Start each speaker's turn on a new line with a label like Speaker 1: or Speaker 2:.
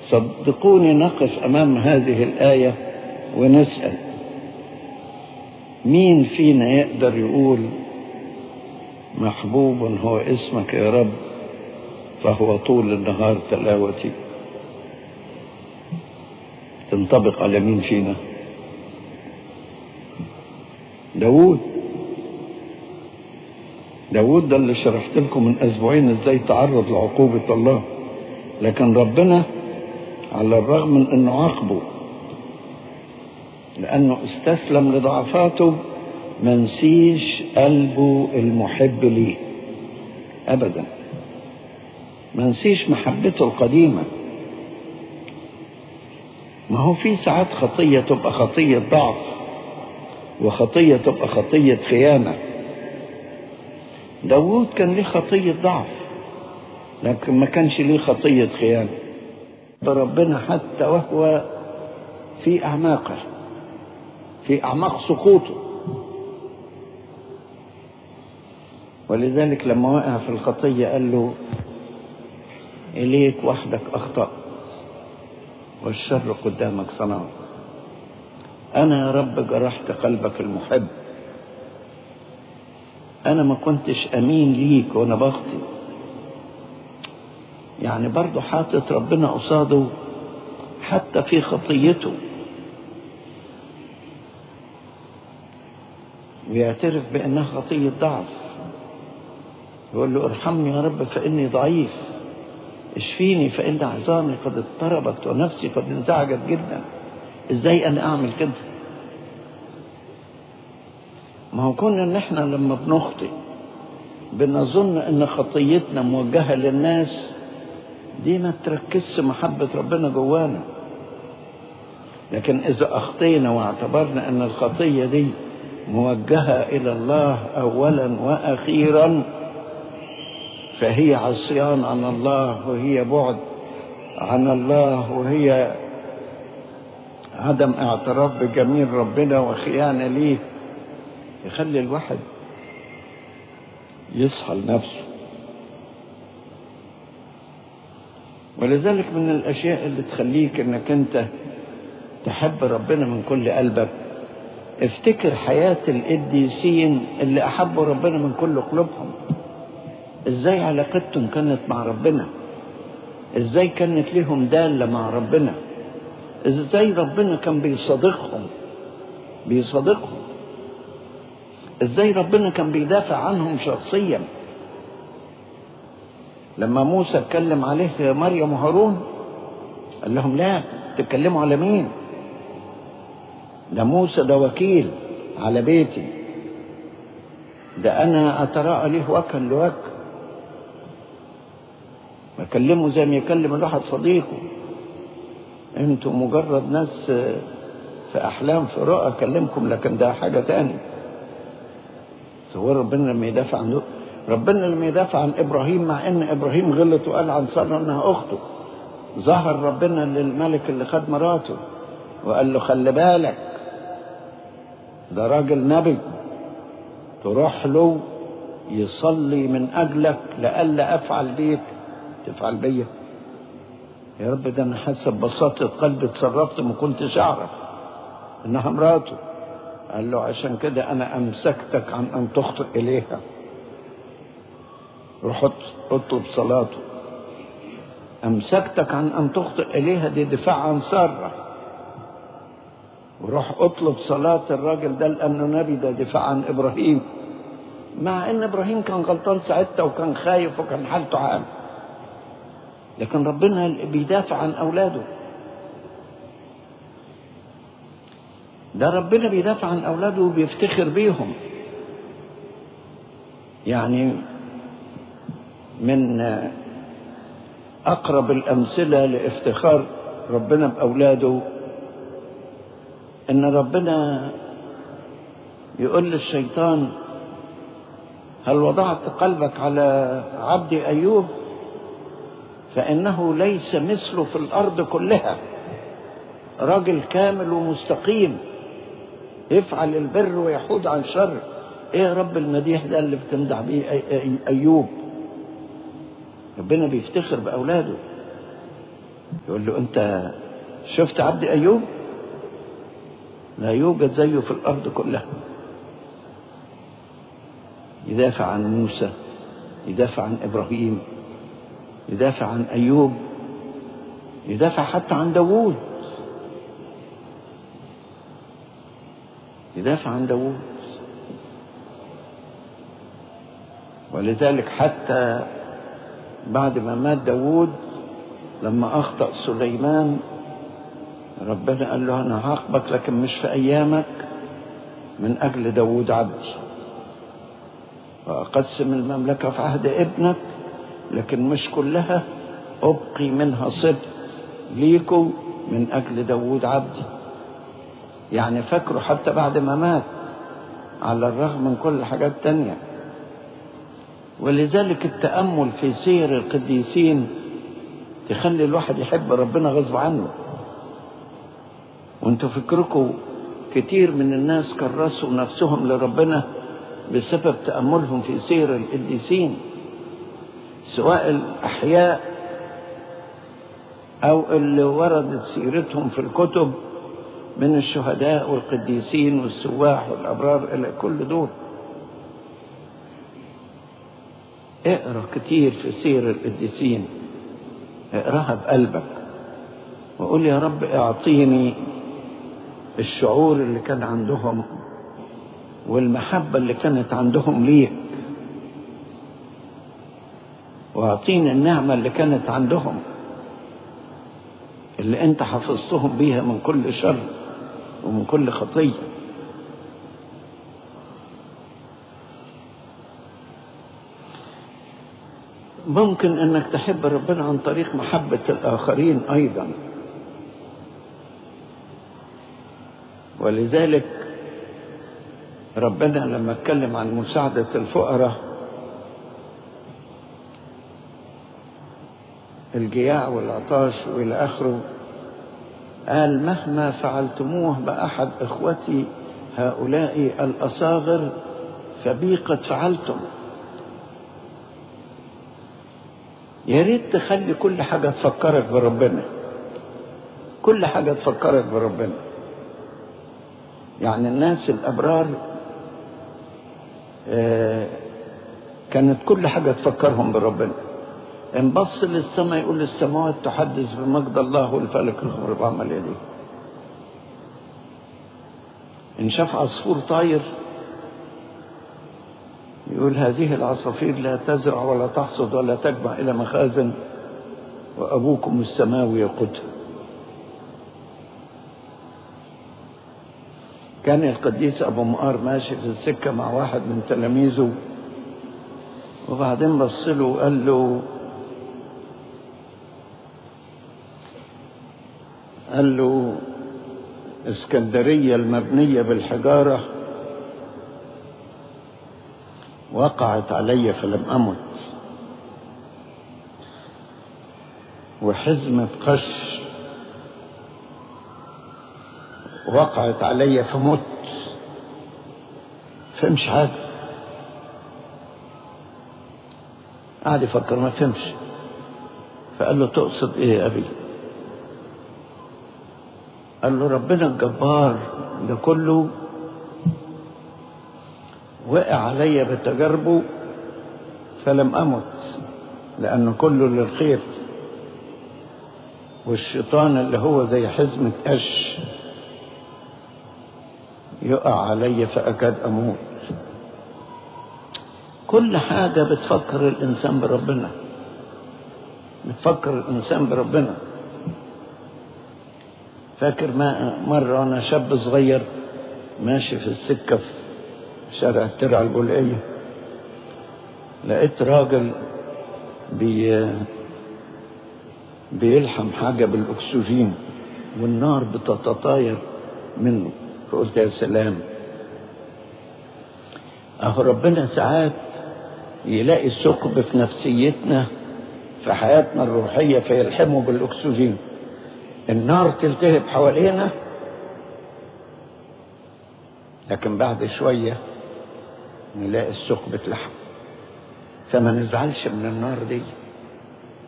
Speaker 1: صدقوني نقف أمام هذه الآية ونسأل مين فينا يقدر يقول محبوب هو اسمك يا رب فهو طول النهار تلاوتي تنطبق على مين فينا داود داود ده اللي شرحت لكم من اسبوعين ازاي تعرض لعقوبة الله لكن ربنا على الرغم من انه عاقبه لانه استسلم لضعفاته ما نسيش قلبه المحب ليه ابدا ما نسيش محبته القديمه ما هو في ساعات خطيه تبقى خطيه ضعف وخطيه تبقى خطيه خيانه داوود كان ليه خطيه ضعف لكن ما كانش ليه خطيه خيانه ربنا حتى وهو في اعماقه في اعماق سقوطه ولذلك لما وقع في الخطيه قال له اليك وحدك اخطات والشر قدامك صنعت انا يا رب جرحت قلبك المحب انا ما كنتش امين ليك وانا بخطي يعني برضه حاطط ربنا قصاده حتى في خطيته ويعترف بانها خطيه ضعف يقول له ارحمني يا رب فاني ضعيف اشفيني فان عظامي قد اضطربت ونفسي قد انزعجت جدا ازاي انا اعمل كده ما هو كنا ان احنا لما بنخطئ بنظن ان خطيتنا موجهه للناس دي ما تركزش محبه ربنا جوانا لكن اذا اخطينا واعتبرنا ان الخطيه دي موجهه الى الله اولا واخيرا فهي عصيان عن الله وهي بعد عن الله وهي عدم اعتراف بجميل ربنا وخيانه ليه يخلي الواحد يصحى لنفسه ولذلك من الاشياء اللي تخليك انك انت تحب ربنا من كل قلبك افتكر حياة القديسين اللي احبوا ربنا من كل قلوبهم ازاي علاقتهم كانت مع ربنا ازاي كانت ليهم دالة مع ربنا ازاي ربنا كان بيصادقهم بيصادقهم ازاي ربنا كان بيدافع عنهم شخصيا لما موسى اتكلم عليه مريم وهارون قال لهم لا تتكلموا على مين ده موسى ده وكيل على بيتي ده انا اتراءى ليه وجها لوجه بكلمه زي ما يكلم الواحد صديقه انتوا مجرد ناس في احلام في رؤى اكلمكم لكن ده حاجه تاني تصور ربنا لما يدافع عن ربنا لما يدافع عن ابراهيم مع ان ابراهيم غلط وقال عن ساره انها اخته ظهر ربنا للملك اللي خد مراته وقال له خلي بالك ده راجل نبي تروح له يصلي من اجلك لئلا افعل بيك تفعل بيا يا رب ده انا حاسه ببساطه قلبي اتصرفت ما كنتش اعرف انها مراته قال له عشان كده انا امسكتك عن ان تخطئ اليها روح اطلب صلاته امسكتك عن ان تخطئ اليها دي دفاع عن ساره وروح اطلب صلاة الراجل ده لأنه نبي ده دفاع عن إبراهيم مع إن إبراهيم كان غلطان ساعتها وكان خايف وكان حالته عام لكن ربنا بيدافع عن أولاده ده ربنا بيدافع عن أولاده وبيفتخر بيهم يعني من أقرب الأمثلة لافتخار ربنا بأولاده ان ربنا يقول للشيطان هل وضعت قلبك على عبد ايوب فانه ليس مثله في الارض كلها راجل كامل ومستقيم يفعل البر ويحود عن الشر ايه يا رب المديح ده اللي بتمدح بيه ايوب ربنا بيفتخر باولاده يقول له انت شفت عبد ايوب لا يوجد زيه في الارض كلها يدافع عن موسى يدافع عن ابراهيم يدافع عن ايوب يدافع حتى عن داوود يدافع عن داوود ولذلك حتى بعد ما مات داوود لما أخطأ سليمان ربنا قال له أنا هعاقبك لكن مش في أيامك من أجل داوود عبدي وأقسم المملكة في عهد ابنك لكن مش كلها أبقي منها سبت ليكوا من أجل داوود عبدي يعني فاكره حتى بعد ما مات على الرغم من كل حاجات تانية ولذلك التأمل في سير القديسين تخلي الواحد يحب ربنا غصب عنه وانتوا فكركم كتير من الناس كرسوا نفسهم لربنا بسبب تأملهم في سير القديسين سواء الأحياء أو اللي وردت سيرتهم في الكتب من الشهداء والقديسين والسواح والأبرار إلى كل دول اقرا كتير في سير القديسين اقراها بقلبك وقول يا رب اعطيني الشعور اللي كان عندهم والمحبة اللي كانت عندهم ليك واعطيني النعمة اللي كانت عندهم اللي انت حفظتهم بيها من كل شر ومن كل خطيه ممكن انك تحب ربنا عن طريق محبة الاخرين ايضا ولذلك ربنا لما اتكلم عن مساعدة الفقراء الجياع والعطاش والى اخره قال مهما فعلتموه باحد اخوتي هؤلاء الاصاغر فبي قد فعلتم يا ريت تخلي كل حاجة تفكرك بربنا كل حاجة تفكرك بربنا يعني الناس الأبرار آه كانت كل حاجة تفكرهم بربنا ان بص للسماء يقول السماوات تحدث بمجد الله والفلك يخبر بعمل يديه ان شاف عصفور طاير يقول هذه العصافير لا تزرع ولا تحصد ولا تجمع إلى مخازن وأبوكم السماوي يقودها كان القديس أبو مقار ماشي في السكة مع واحد من تلاميذه وبعدين بص له وقال له قال له اسكندرية المبنية بالحجارة وقعت علي فلم أمت وحزمة قش وقعت علي فمت فهمش حاجة قعد يفكر ما فهمش فقال له تقصد ايه يا ابي قال له ربنا الجبار ده كله وقع علي بتجاربه فلم أمت لأنه كله للخير والشيطان اللي هو زي حزمة قش يقع علي فأكاد أموت كل حاجة بتفكر الإنسان بربنا بتفكر الإنسان بربنا فاكر ما مرة أنا شاب صغير ماشي في السكة في شارع الترعة البلقية لقيت راجل بي بيلحم حاجة بالأكسجين والنار بتتطاير منه فقلت يا سلام أهو ربنا ساعات يلاقي ثقب في نفسيتنا في حياتنا الروحية فيلحمه بالأكسجين النار تلتهب حوالينا لكن بعد شوية نلاقي الثقب اتلحم فما نزعلش من النار دي